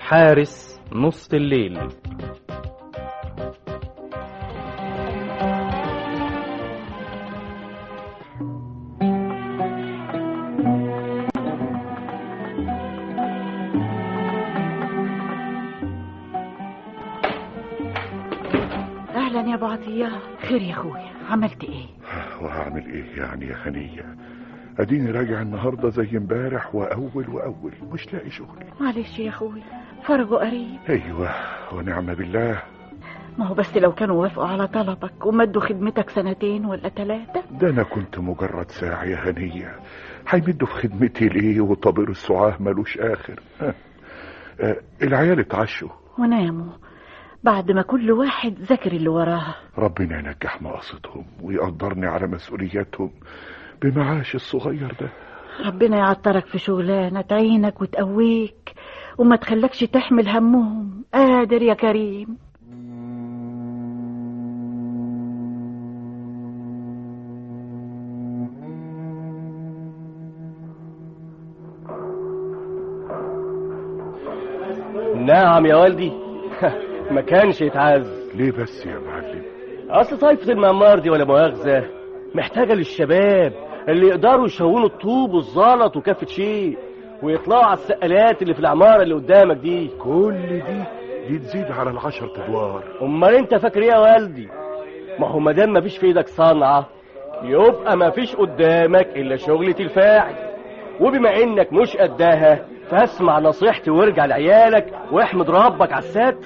حارس نص الليل اهلا يا ابو عطيه خير يا اخويا عملت ايه وهعمل ايه يعني يا هنية اديني راجع النهاردة زي امبارح واول واول مش لاقي شغل معلش يا اخويا فرجه قريب ايوه ونعم بالله ما هو بس لو كانوا وافقوا على طلبك ومدوا خدمتك سنتين ولا ثلاثة ده انا كنت مجرد ساعة يا هنية هيمدوا في خدمتي ليه وطابور السعاه ملوش اخر ها. آه، العيال اتعشوا وناموا بعد ما كل واحد ذاكر اللي وراه ربنا ينجح مقاصدهم ويقدرني على مسؤولياتهم بمعاش الصغير ده ربنا يعطرك في شغلانة تعينك وتقويك وما تخلكش تحمل همهم قادر يا كريم نعم يا والدي ما كانش يتعز ليه بس يا معلم اصل طائفة المعمار دي ولا مؤاخذة محتاجة للشباب اللي يقدروا يشونوا الطوب والزلط وكافة شيء ويطلعوا على السقالات اللي في العمارة اللي قدامك دي كل دي دي تزيد على العشر ادوار امال انت فاكر ايه يا والدي ما هو مادام ما فيش في ايدك صنعة يبقى ما فيش قدامك الا شغلة الفاعل وبما انك مش قدها فاسمع نصيحتي وارجع لعيالك واحمد ربك على الستر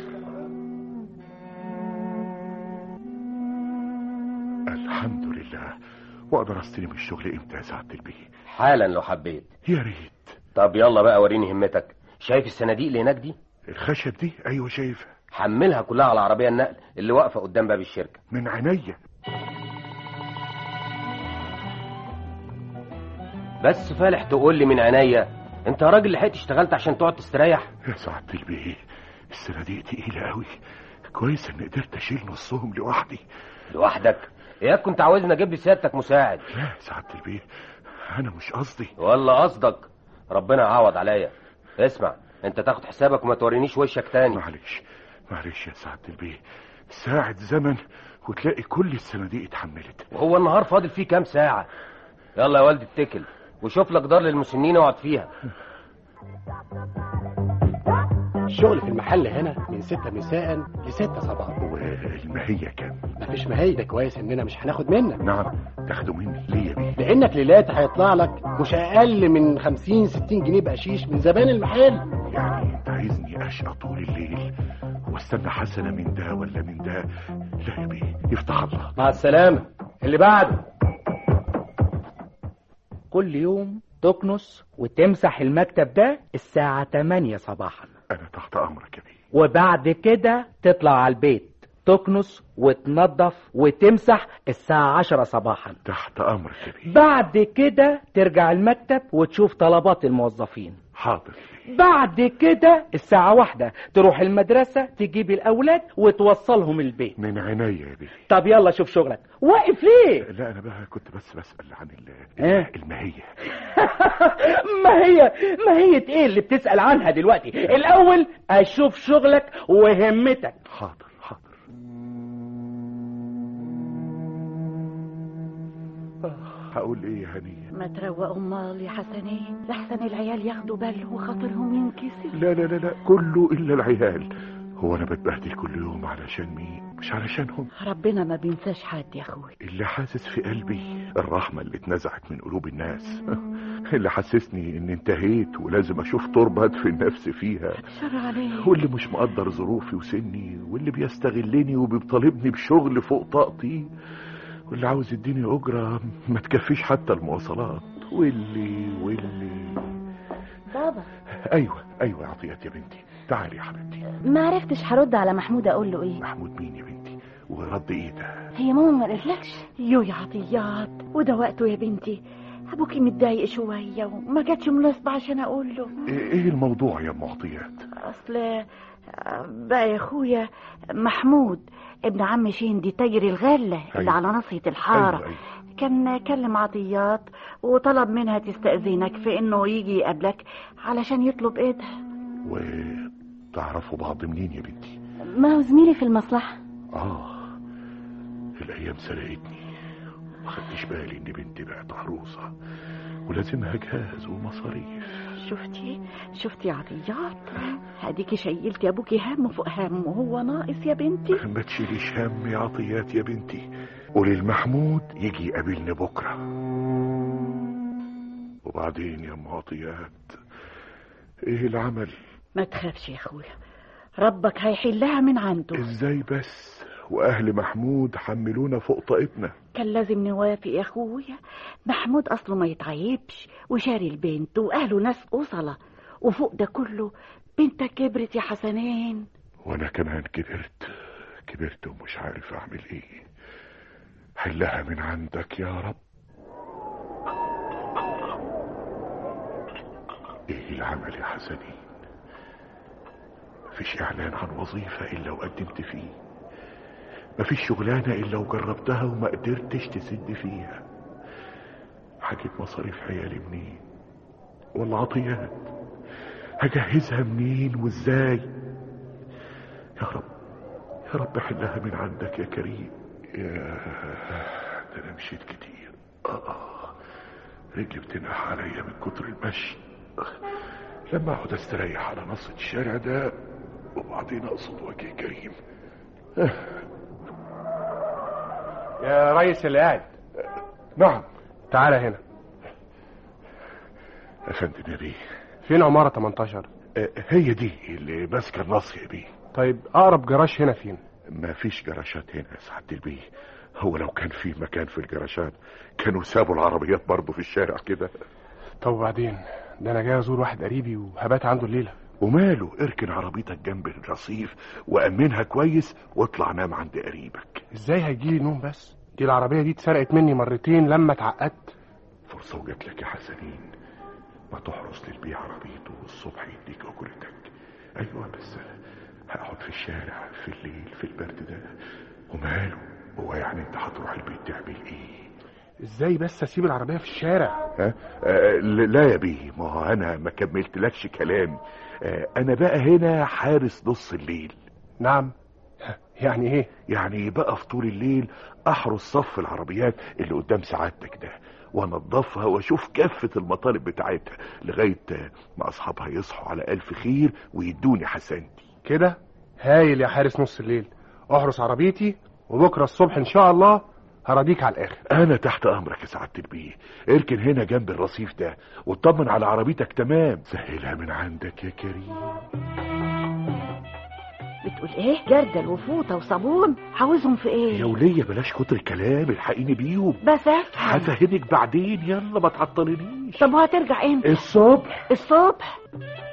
الحمد لله واقدر استلم الشغل امتى يا سعاده البيه حالا لو حبيت يا ريت طب يلا بقى وريني همتك شايف الصناديق اللي هناك دي الخشب دي ايوه شايفها حملها كلها على عربية النقل اللي واقفة قدام باب الشركة من عينيا بس فالح تقول لي من عينيا انت يا راجل لحقت اشتغلت عشان تقعد تستريح يا سعاده البيه الصناديق تقيله قوي كويس ان قدرت اشيل نصهم لوحدي لوحدك اياك كنت عاوزني اجيب لي سيادتك مساعد لا يا سعاده البيه انا مش قصدي ولا قصدك ربنا يعوض عليا اسمع انت تاخد حسابك وما تورينيش وشك تاني معلش معلش يا سعاده البيه ساعة زمن وتلاقي كل الصناديق اتحملت وهو النهار فاضل فيه كام ساعة يلا يا والدي اتكل وشوف لك دار للمسنين اقعد فيها الشغل في المحل هنا من ستة مساء لستة صباحا والمهية كام مفيش مهي ده كويس اننا مش هناخد منك نعم تاخدوا مني ليه يا بيه لانك ليلات هيطلع لك مش اقل من 50 60 جنيه بقشيش من زبائن المحل يعني انت عايزني اشقى طول الليل واستنى حسنة من ده ولا من ده لا يا بيه يفتح الله مع السلامة اللي بعده كل يوم تكنس وتمسح المكتب ده الساعة 8 صباحا انا تحت امرك يا بيه وبعد كده تطلع على البيت تكنس وتنظف وتمسح الساعة 10 صباحا تحت امرك يا بيه بعد كده ترجع المكتب وتشوف طلبات الموظفين حاضر بعد كده الساعة واحدة تروح المدرسة تجيب الأولاد وتوصلهم البيت من عينيا يا بيه طب يلا شوف شغلك واقف ليه لا انا بقى كنت بس بسأل عن ال- إيه؟ المهية ما هي ما هي ايه اللي بتسأل عنها دلوقتي الأول أشوف شغلك وهمتك حاضر حاضر آه، هقول ايه يا هنية ما تروق امال يا حسنين لحسن العيال ياخدوا بالهم وخاطرهم ينكسر لا لا لا لا كله الا العيال هو انا بتبهدل كل يوم علشان مين مش علشانهم ربنا ما بينساش حد يا اخوي اللي حاسس في قلبي الرحمة اللي اتنزعت من قلوب الناس اللي حسسني ان انتهيت ولازم اشوف تربة ادفن نفسي فيها شر عليك واللي مش مقدر ظروفي وسني واللي بيستغلني وبيطالبني بشغل فوق طاقتي واللي عاوز يديني اجرة ما تكفيش حتى المواصلات واللي واللي بابا ايوه ايوه يا عطيات يا بنتي تعالي يا حبيبتي ما عرفتش هرد على محمود اقول له ايه محمود مين يا بنتي ورد ايه ده هي ماما ما قالتلكش يو يا عطيات وده وقته يا بنتي ابوكي متضايق شويه وما جاتش مناسبه عشان اقول له ايه إيه الموضوع يا ام عطيات اصل آه، بقى يا اخويا محمود ابن عم شندي تاجر الغله اللي أيوة. على ناصيه الحاره أيوة، أيوة. كان كلم عطيات وطلب منها تستأذنك في انه يجي يقابلك علشان يطلب ايدها و... تعرفوا بعض منين يا بنتي ما هو زميلي في المصلحة اه الايام سرقتني ما خدتش بالي ان بنتي بقت عروسه ولازمها جهاز ومصاريف شفتي شفتي يا عطيات هديكي شيلتي ابوكي هم فوق هم وهو ناقص يا بنتي ما تشيليش هم يا عطيات يا بنتي قولي لمحمود يجي يقابلني بكره وبعدين يا ام عطيات ايه العمل ما تخافش يا اخويا ربك هيحلها من عنده ازاي بس واهل محمود حملونا فوق طاقتنا كان لازم نوافق يا اخويا محمود اصله ما يتعيبش وشاري البنت واهله ناس اصلة وفوق ده كله بنتك كبرت يا حسنين وانا كمان كبرت كبرت ومش عارف اعمل ايه حلها من عندك يا رب ايه العمل يا حسنين مفيش اعلان عن وظيفة الا وقدمت فيه مفيش شغلانة الا وجربتها وما قدرتش تسد فيها حاجة مصاريف عيالي منين ولا عطيات هجهزها منين وازاي يا رب يا رب حلها من عندك يا كريم يا ده انا مشيت كتير آه. رجلي بتنقح عليا من كتر المشي لما اقعد استريح على نص الشارع ده وبعدين اقصد وجه كريم يا ريس اللي قاعد نعم تعالى هنا يا فندم يا بيه فين عمارة 18 آه، هي دي اللي ماسكه النص يا بيه طيب اقرب جراج هنا فين ما فيش جراشات هنا يا سعاده البيه هو لو كان في مكان في الجراشات كانوا سابوا العربيات برضه في الشارع كده طب وبعدين ده انا جاي ازور واحد قريبي وهبات عنده الليله وماله اركن عربيتك جنب الرصيف وامنها كويس واطلع نام عند قريبك ازاي هيجيلي نوم بس دي العربيه دي اتسرقت مني مرتين لما اتعقدت فرصه وجات لك يا حسنين ما تحرس للبيع عربيته والصبح يديك اجرتك ايوه بس هقعد في الشارع في الليل في البرد ده وماله هو يعني انت هتروح البيت تعمل ايه ازاي بس اسيب العربيه في الشارع ها؟ آه لا يا بيه ما هو انا ما كملتلكش كلامي آه انا بقى هنا حارس نص الليل نعم يعني ايه يعني بقى في طول الليل احرس صف العربيات اللي قدام سعادتك ده وانضفها واشوف كافة المطالب بتاعتها لغاية ما اصحابها يصحوا على الف خير ويدوني حسنتي كده هايل يا حارس نص الليل احرس عربيتي وبكره الصبح ان شاء الله هراضيك على الاخر انا تحت امرك يا سعاده البيه اركن هنا جنب الرصيف ده واطمن على عربيتك تمام سهلها من عندك يا كريم بتقول ايه جردل وفوطه وصابون عاوزهم في ايه يا ولية بلاش كتر الكلام الحقيني بيهم بس افهم هفهمك بعدين يلا ما تعطلنيش طب وهترجع امتى الصبح الصبح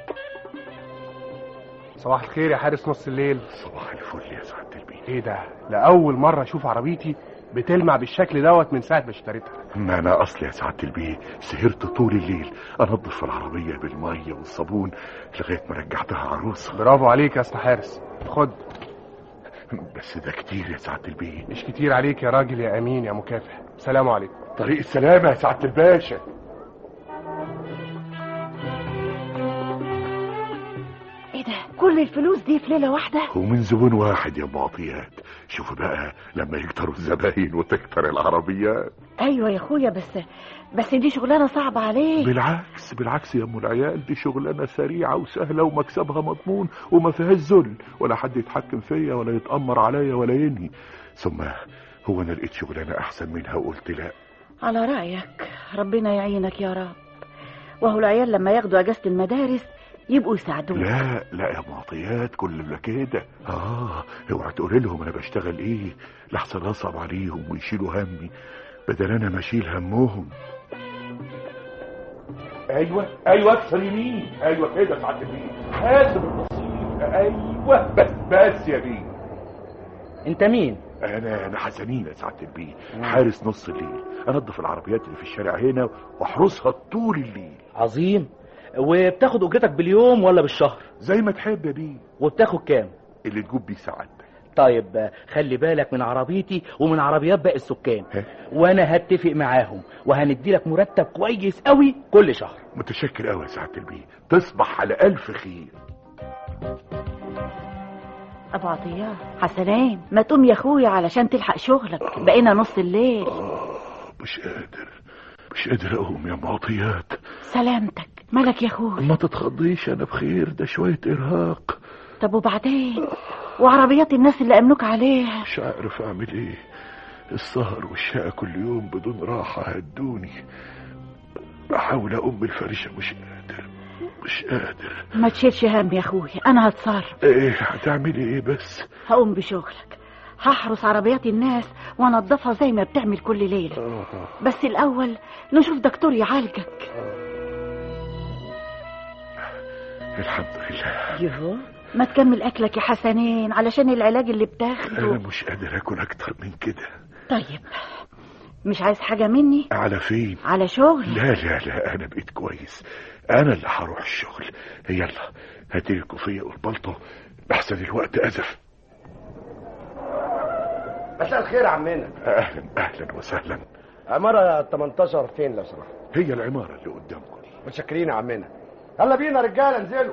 صباح الخير يا حارس نص الليل صباح الفل يا سعاده البيه ايه ده لاول مره اشوف عربيتي بتلمع بالشكل دوت من ساعه ما اشتريتها ما انا اصلي يا سعاده البيه سهرت طول الليل انضف العربيه بالميه والصابون لغايه ما رجعتها عروسه برافو عليك يا اسطى حارس خد بس ده كتير يا سعاده البيه مش كتير عليك يا راجل يا امين يا مكافح سلام عليكم طريق السلامه يا سعاده الباشا ايه ده كل الفلوس دي في ليله واحده ومن زبون واحد يا ام عطيات شوفوا بقى لما يكتروا الزباين وتكتر العربيات ايوه يا اخويا بس بس دي شغلانه صعبه عليك بالعكس بالعكس يا ام العيال دي شغلانه سريعه وسهله ومكسبها مضمون وما فيهاش ذل ولا حد يتحكم فيا ولا يتامر عليا ولا ينهي ثم هو انا لقيت شغلانه احسن منها وقلت لا على رايك ربنا يعينك يا رب وهو العيال لما ياخدوا اجازه المدارس يبقوا يساعدوك لا لا يا معطيات كل اللي كده اه اوعى تقولي لهم انا بشتغل ايه لحسن اصعب عليهم ويشيلوا همي بدل انا ما اشيل همهم ايوه ايوه اكثر يمين ايوه كده سعاده البيه حاسب النصيب ايوه بس بس يا بيه انت مين انا انا حسنين يا سعاده البيه حارس نص الليل انضف العربيات اللي في الشارع هنا واحرسها طول الليل عظيم وبتاخد اجرتك باليوم ولا بالشهر زي ما تحب يا بيه وبتاخد كام اللي تجوب بيه سعادتك طيب خلي بالك من عربيتي ومن عربيات باقي السكان ها؟ وانا هتفق معاهم وهندي لك مرتب كويس قوي كل شهر متشكر قوي يا سعاده البيه تصبح على الف خير ابو عطيات حسنين ما تقوم يا اخويا علشان تلحق شغلك بقينا نص الليل آه مش قادر مش قادر اقوم يا معطيات سلامتك مالك يا اخويا ما تتخضيش انا بخير ده شوية ارهاق طب وبعدين وعربيات الناس اللي امنوك عليها مش عارف اعمل ايه السهر والشقة كل يوم بدون راحة هدوني بحاول اقوم بالفرشة مش قادر مش قادر ما تشيلش هم يا اخويا انا هتصرف ايه هتعملي ايه بس هقوم بشغلك هحرس عربيات الناس وانضفها زي ما بتعمل كل ليلة آه. بس الاول نشوف دكتور يعالجك الحمد لله يهو ما تكمل اكلك يا حسنين علشان العلاج اللي انا بتاخده مش قادر اكل اكتر من كده طيب مش عايز حاجة مني على فين على شغل لا لا لا انا بقيت كويس انا اللي هروح الشغل يلا هاتي لي الكوفيه والبلطو احسن الوقت ازف مساء الخير يا عمنا اهلا اهلا وسهلا عمارة 18 فين لو سمحت هي العماره اللي قدامكم دي متشكرين يا عمنا يلا بينا رجاله انزلوا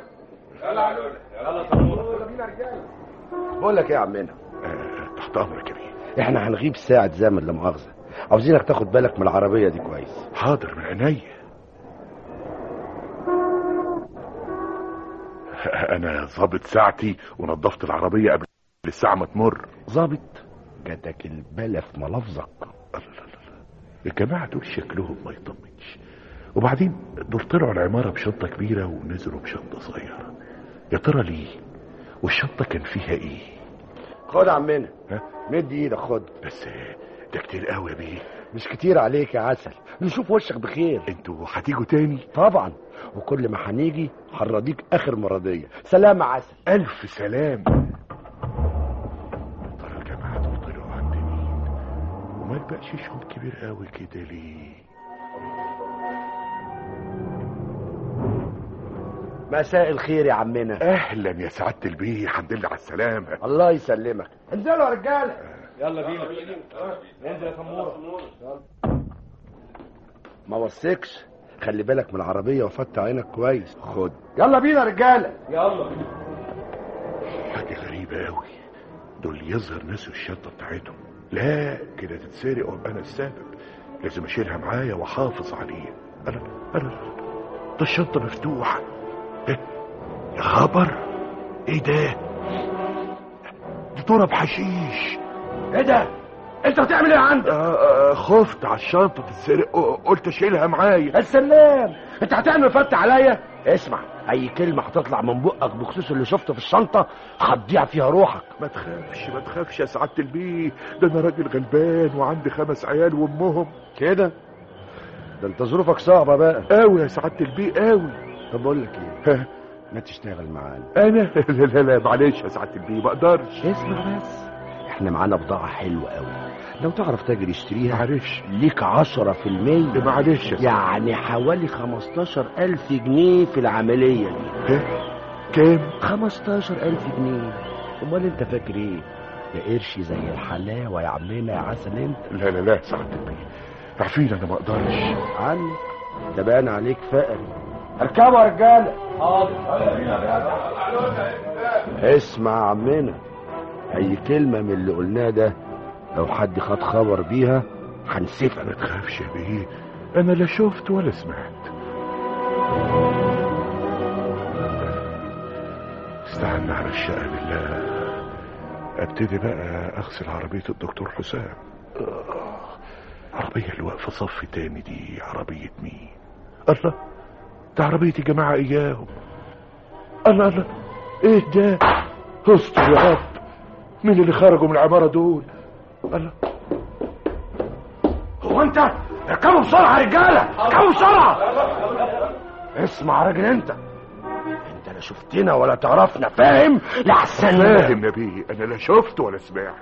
بقول لك ايه يا عمنا آه تحت امرك يا بيه احنا هنغيب ساعة زمن لا مؤاخذة عاوزينك تاخد بالك من العربية دي كويس حاضر من عينيا انا ظابط ساعتي ونظفت العربيه قبل الساعه ما تمر ظابط جاتك البلا في ملفظك الله الله الله. الجماعه دول شكلهم ما يطمنش وبعدين دول طلعوا العماره بشنطه كبيره ونزلوا بشنطه صغيره يا ترى ليه والشنطه كان فيها ايه خد يا عمنا ها مد ايدك خد بس ده كتير قوي يا بيه مش كتير عليك يا عسل نشوف وشك بخير انتوا هتيجوا تاني طبعا وكل ما هنيجي هنرضيك اخر مرضية سلام يا عسل الف سلام يا ترى الجماعه دول طلعوا عند مين وما بقشيشهم كبير قوي كده ليه مساء الخير يا عمنا اهلا يا سعاده البيه الحمد لله على السلامه الله يسلمك انزلوا يا رجاله ما وصيكش خلي بالك من العربية وفتح عينك كويس خد يلا بينا يا رجالة حاجه غريبه قوي دول يظهر نسوا الشنطه بتاعتهم لا كده تتسرق وابقى انا السبب لازم اشيلها معايا واحافظ عليها انا انا ده الشنطه مفتوحه إيه؟ يا خبر ايه ده دي تراب حشيش ايه ده انت بتعمل ايه عندك آه آه خفت على الشنطه تتسرق قلت اشيلها معايا السلام انت هتعمل فتح عليا اسمع اي كلمة هتطلع من بقك بخصوص اللي شفته في الشنطة هتضيع فيها روحك ما تخافش ما تخافش يا سعاده البيه ده انا راجل غلبان وعندي خمس عيال وامهم كده ده انت ظروفك صعبة بقى قوي يا سعاده البيه قوي طب بقول لك ايه ها ما تشتغل معانا انا لا لا لا معلش يا سعاده البيه ما اقدرش اسمع بس احنا معانا بضاعة حلوة قوي لو تعرف تاجر يشتريها معلش ليك عشرة في المية معلش يا سعادة. يعني حوالي خمستاشر ألف جنيه في العملية دي ها؟ كام خمستاشر ألف جنيه أمال أنت فاكر إيه؟ ده قرش زي الحلاوة يا عمنا يا عسل أنت لا لا لا يا سعاده البيه عارفين انا ما اقدرش عنك ده بان عليك فقري اركبوا يا رجالة اسمع يا عمنا أي كلمة من اللي قلناه ده لو حد خد خبر بيها هنسفك ما تخافش يا بيه انا لا شفت ولا سمعت استعنا على الشقة بالله ابتدي بقى اغسل عربية الدكتور حسام آه، عربية اللي واقفة صف تاني دي عربية مين الله ده عربية الجماعة اياهم الله الله ايه ده استر يا رب مين اللي خرجوا من العمارة دول الله هو انت اركبوا بسرعة يا رجالة اركبوا بسرعة اسمع يا راجل انت انت لا شفتنا ولا تعرفنا فاهم لحسن فاهم يا بيه انا لا شفت ولا سمعت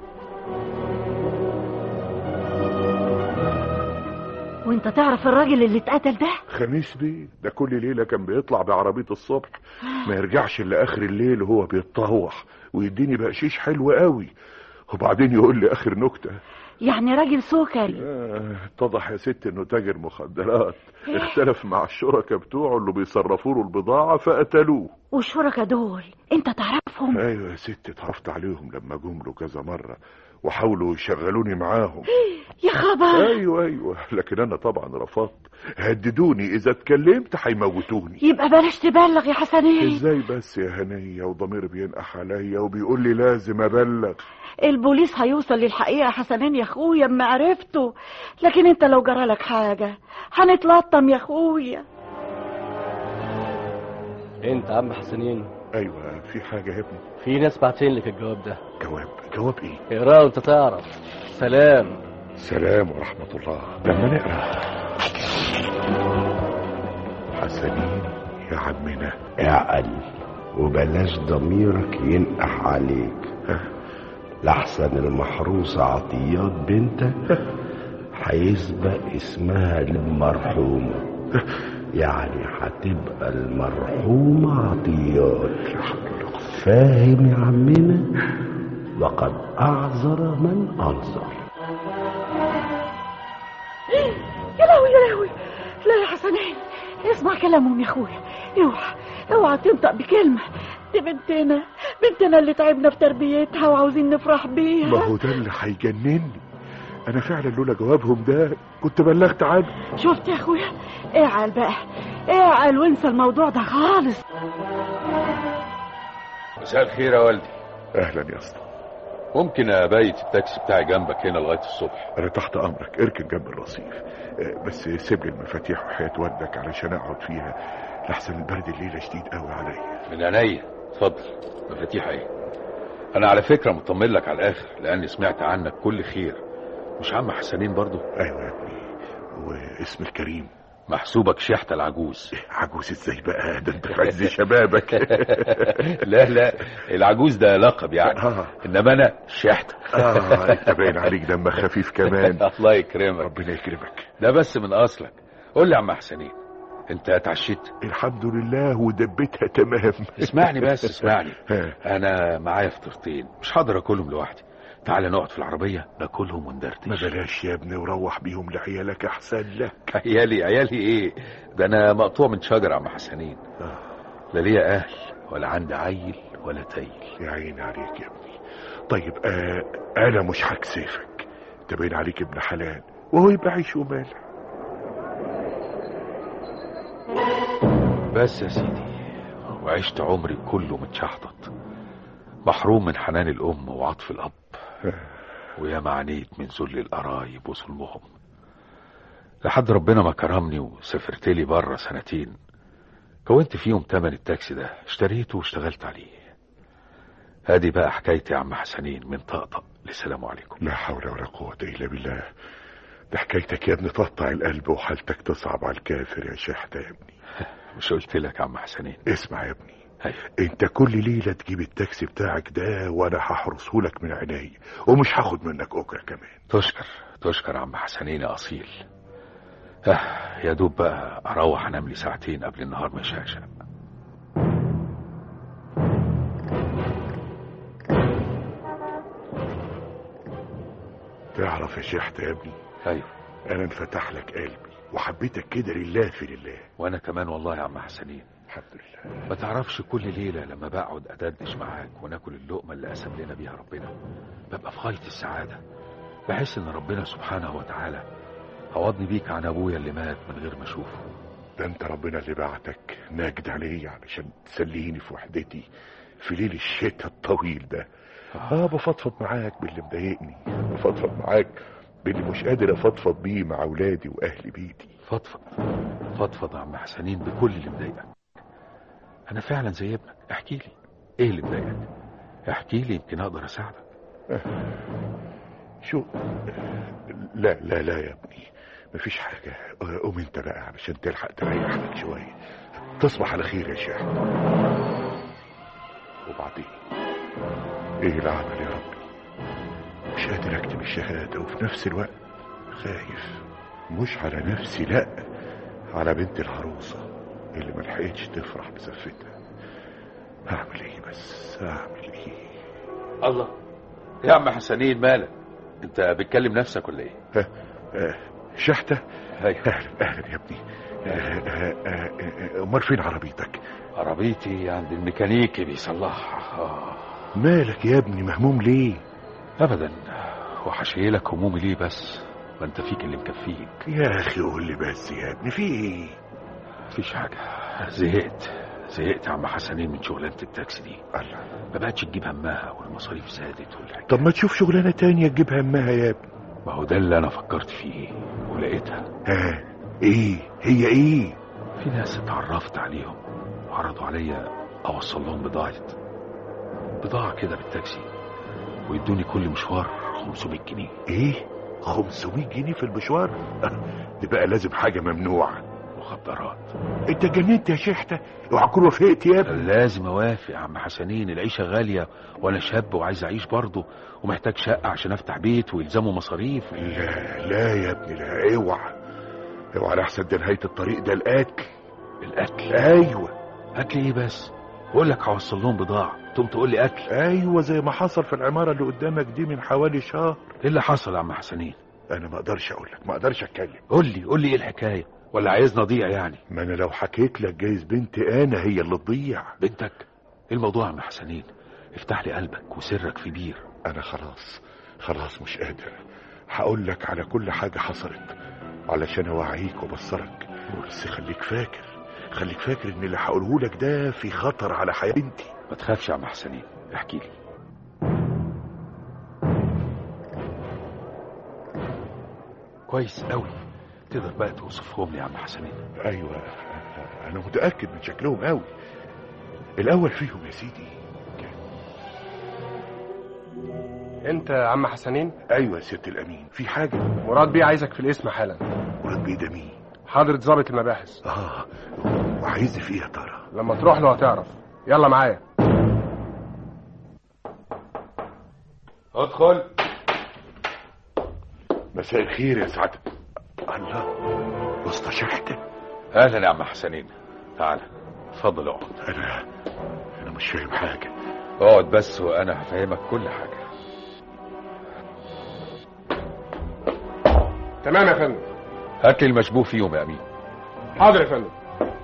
وانت تعرف الراجل اللي اتقتل ده خميس بيه ده كل ليلة كان بيطلع بعربية الصبح ما يرجعش إلا آخر الليل وهو بيتطوح ويديني بقشيش حلو قوي وبعدين يقول لي آخر نكتة يعني راجل سكري آه، اتضح يا ست انه تاجر مخدرات اختلف مع الشركاء بتوعه اللي بيصرفوا له البضاعة فقتلوه والشركة دول انت تعرف تعاطفهم ايوه يا ست اتعرفت عليهم لما جملوا كذا مرة وحاولوا يشغلوني معاهم يا خبر ايوه ايوه لكن انا طبعا رفضت هددوني اذا اتكلمت هيموتوني يبقى بلاش تبلغ يا حسنين ازاي بس يا هنية وضميري بينقح عليا وبيقول لي لازم ابلغ البوليس هيوصل للحقيقة يا حسنين يا اخويا اما عرفته لكن انت لو جرالك حاجة هنتلطم يا اخويا انت يا عم حسنين ايوه في حاجة يا ابني في ناس باعتين لك الجواب ده جواب جواب ايه اقراه وانت تعرف سلام سلام ورحمة الله لما نقرا حسنين يا عمنا اعقل وبلاش ضميرك ينقح عليك لحسن المحروسة عطيات بنتك هيسبق اسمها للمرحومة يعني هتبقى المرحومة عطيات فاهم يا عمنا وقد أعذر من أنظر يا لهوي يا لهوي لا يا حسنين اسمع كلامهم يا اخويا اوعى اوعى تنطق بكلمة دي بنتنا بنتنا اللي تعبنا في تربيتها وعاوزين نفرح ما بيها هو ده اللي هيجنني انا فعلا لولا جوابهم ده كنت بلغت عنه شفت يا اخويا اعقل بقى اعقل وانسى الموضوع ده خالص مساء الخير يا والدي اهلا يا اسطى ممكن ابيت التاكسي بتاعي جنبك هنا لغايه الصبح انا تحت امرك اركن جنب الرصيف آه، بس سيب لي المفاتيح وحياة والدك علشان اقعد فيها لحسن البرد الليله شديد قوي عليا من عينيا اتفضل مفاتيح ايه انا على فكره مطمن لك على الاخر لاني سمعت عنك كل خير مش عم حسنين برضو ايوه يا ابني واسم الكريم محسوبك شحته العجوز عجوز ازاي بقى ده انت في عز شبابك لا لا العجوز ده لقب يعني اه انما انا شحته اه انت باين عليك دم خفيف كمان الله يكرمك ربنا يكرمك ده بس من اصلك قول لي يا عم حسنين انت اتعشيت الحمد لله ودبتها تمام اسمعني بس اسمعني ها، انا معايا فطرتين مش هقدر اكلهم لوحدي تعال نقعد في العربيه ناكلهم ما وندردش بلاش يا ابني وروح بيهم لعيالك احسن لك عيالي عيالي ايه ده انا مقطوع من شجره يا عم حسنين آه. لا ليا اهل ولا عندي عيل ولا تايل يا عيني عليك يا ابني طيب آه انا مش هكسفك انت باين عليك ابن حلال وهو يبقى عيش ومالح بس يا سيدي وعشت عمري كله متشحطط محروم من حنان الام وعطف الاب ويا عانيت من ذل القرايب وظلمهم لحد ربنا ما كرمني وسافرت لي بره سنتين كونت فيهم تمن التاكسي ده اشتريته واشتغلت عليه ادي بقى حكايتي يا عم حسنين من طقطق لسلام عليكم لا حول ولا قوة الا بالله ده حكايتك يا ابني تقطع القلب وحالتك تصعب على الكافر يا شحتة يا ابني مش قلت لك يا عم حسنين اسمع يا ابني ايوه انت كل ليلة تجيب التاكسي بتاعك ده وانا هحرسه لك من عيني ومش هاخد منك اجرة كمان تشكر تشكر يا عم حسنين يا اصيل اه يا دوب بقى اروح انام لي ساعتين قبل النهار ما يشقشق تعرف يا شحتة يا ابني ايوه انا انفتح لك قلبي وحبيتك كده لله في لله وانا كمان والله يا عم حسنين الحمد لله ما تعرفش كل ليلة لما بقعد أدردش معاك وناكل اللقمة اللي قسم لنا بيها ربنا ببقى في غاية السعادة بحس إن ربنا سبحانه وتعالى عوضني بيك عن أبويا اللي مات من غير ما أشوفه ده انت ربنا اللي بعتك ناجد عليا علشان تسليني في وحدتي في ليل الشتاء الطويل ده اه بفضفض معاك باللي مضايقني بفضفض معاك باللي مش قادر افضفض بيه مع اولادي واهل بيتي فضفض فضفض يا عم حسنين بكل اللي مضايقك أنا فعلا زي ابنك احكي لي إيه اللي مضايقك احكي لي يمكن أقدر أساعدك شو لا لا لا يا ابني مفيش حاجة قوم انت بقى علشان تلحق تريح لك شوية تصبح على خير يا شيخ وبعدين ايه العمل يا ربي مش قادر اكتب الشهادة وفي نفس الوقت خايف مش على نفسي لا على بنت العروسة اللي ملحقتش تفرح بزفتها هعمل ايه بس هعمل ايه الله يا عم حسنين مالك انت بتكلم نفسك ولا ايه ها، آه، شحتة ايوه اهلا اهلا يا ابني آه، آه، آه، آه، امال فين عربيتك عربيتي عند الميكانيكي بيصلحها آه. مالك يا ابني مهموم ليه ابدا وحشيلك همومي ليه بس ما انت فيك اللي مكفيك يا اخي قول لي بس يا ابني في ايه مفيش حاجه زهقت زهقت يا عم حسنين من شغلانه التاكسي دي الله ما بقتش تجيب همها والمصاريف زادت والحاجة طب ما تشوف شغلانه تانية تجيب همها يا ابني ما هو ده اللي انا فكرت فيه ولقيتها ها ايه هي ايه في ناس اتعرفت عليهم وعرضوا عليا اوصل لهم بضاعة بضاعة كده بالتاكسي ويدوني كل مشوار 500 جنيه ايه 500 جنيه في المشوار دي بقى لازم حاجه ممنوعه مخدرات انت جننت يا شحته اوعى تكون وافقت يا ابني لازم اوافق يا عم حسنين العيشة غالية وانا شاب وعايز اعيش برضه ومحتاج شقة عشان افتح بيت ويلزمه مصاريف لا لا يا ابني لا اوعى اوعى لحسن ده نهايه الطريق ده القتل القتل ايوه قتل ايه بس بقول لك هوصل لهم بضاعة تقوم تقول لي قتل ايوه زي ما حصل في العماره اللي قدامك دي من حوالي شهر ايه اللي حصل يا عم حسنين انا ما اقدرش اقول لك ما اقدرش اتكلم قول لي قول لي ايه الحكاية ولا عايزني اضيع يعني ما انا لو حكيت لك جايز بنتي انا هي اللي تضيع بنتك ايه الموضوع يا عم حسنين افتح لي قلبك وسرك في بير انا خلاص خلاص مش قادر هقول لك على كل حاجه حصلت علشان اوعيك وابصرك بس خليك فاكر خليك فاكر ان اللي هقوله لك ده في خطر على حياه بنتي ما تخافش يا عم حسنين احكي لي كويس قوي تقدر بقى توصفهم لي يا عم حسنين ايوه انا متاكد من شكلهم قوي الاول فيهم يا سيدي انت يا عم حسنين ايوه يا ست الامين في حاجه مراد بيه عايزك في الاسم حالا مراد بيه ده مين حضرة ضابط المباحث اه وعايزني في ايه يا ترى لما تروح له هتعرف يلا معايا ادخل مساء الخير يا سعاده الله وسط شحته اهلا يا عم حسنين تعال اتفضل اقعد انا انا مش فاهم حاجه اقعد بس وانا هفهمك كل حاجه تمام يا فندم هات لي المشبوه فيهم يا امين حاضر يا فندم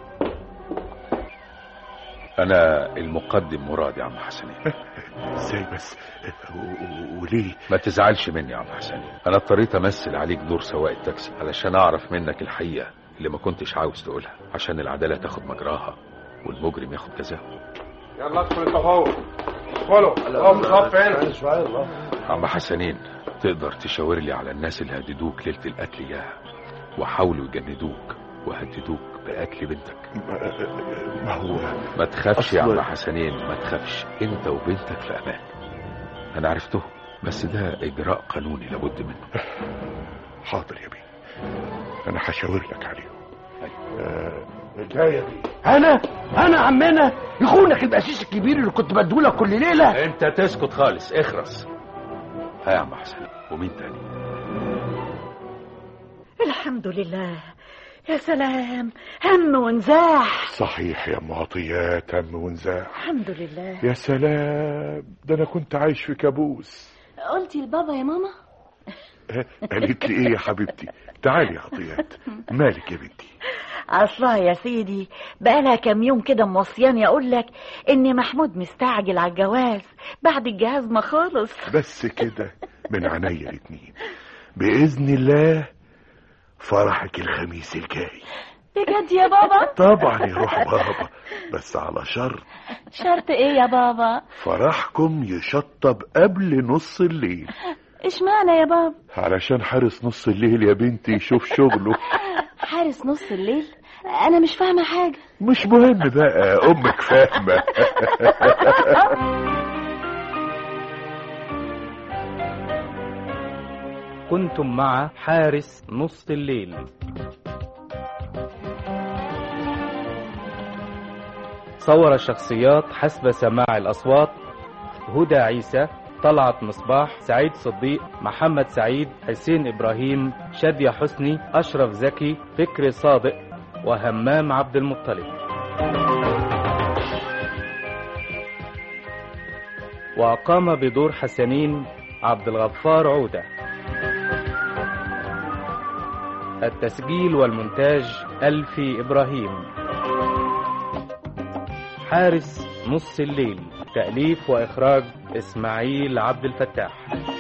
انا المقدم مراد يا عم حسنين ازاي بس و- و- وليه ما تزعلش مني يا عم حسنين انا اضطريت امثل عليك دور سواق التاكسي علشان اعرف منك الحقيقه اللي ما كنتش عاوز تقولها عشان العداله تاخد مجراها والمجرم ياخد جزاءه يلا ادخل انت وهو ادخلوا اقف صف هنا عم حسنين تقدر تشاور لي على الناس اللي هددوك ليله القتل اياها وحاولوا يجندوك وهددوك بقتل بنتك ما- ما هو ما تخافش يا أصل- عم حسنين ما تخافش انت وبنتك في امان انا عرفته بس ده اجراء قانوني لابد منه حاضر يا بيه انا هشاور لك عليهم آه، لا يا بيه انا انا عمنا يخونك البقسيس الكبير اللي كنت بدولك كل ليله انت تسكت خالص اخرس ها يا عم حسنين ومين تاني الحمد لله يا سلام هم ونزاح صحيح يا ام عطيات هم ونزاح الحمد لله يا سلام ده انا كنت عايش في كابوس قلتي لبابا يا ماما ها، قالت لي ايه يا حبيبتي تعالي يا عطيات مالك يا بنتي اصلها يا سيدي بقالها كام يوم كده موصياني اقول لك ان محمود مستعجل على الجواز بعد الجهاز ما خالص بس كده من عينيا الاتنين باذن الله فرحك الخميس الجاي بجد يا بابا طبعا يا روح بابا بس على شرط شرط ايه يا بابا فرحكم يشطب قبل نص الليل اشمعنى يا بابا علشان حارس نص الليل يا بنتي يشوف شغله حارس نص الليل انا مش فاهمه حاجه مش مهم بقى امك فاهمه كنتم مع حارس نص الليل صور الشخصيات حسب سماع الأصوات هدى عيسى طلعت مصباح سعيد صديق محمد سعيد حسين إبراهيم شادية حسني أشرف زكي فكري صادق وهمام عبد المطلب وقام بدور حسنين عبد الغفار عودة التسجيل والمونتاج ألفي إبراهيم حارس نص الليل تأليف وإخراج إسماعيل عبد الفتاح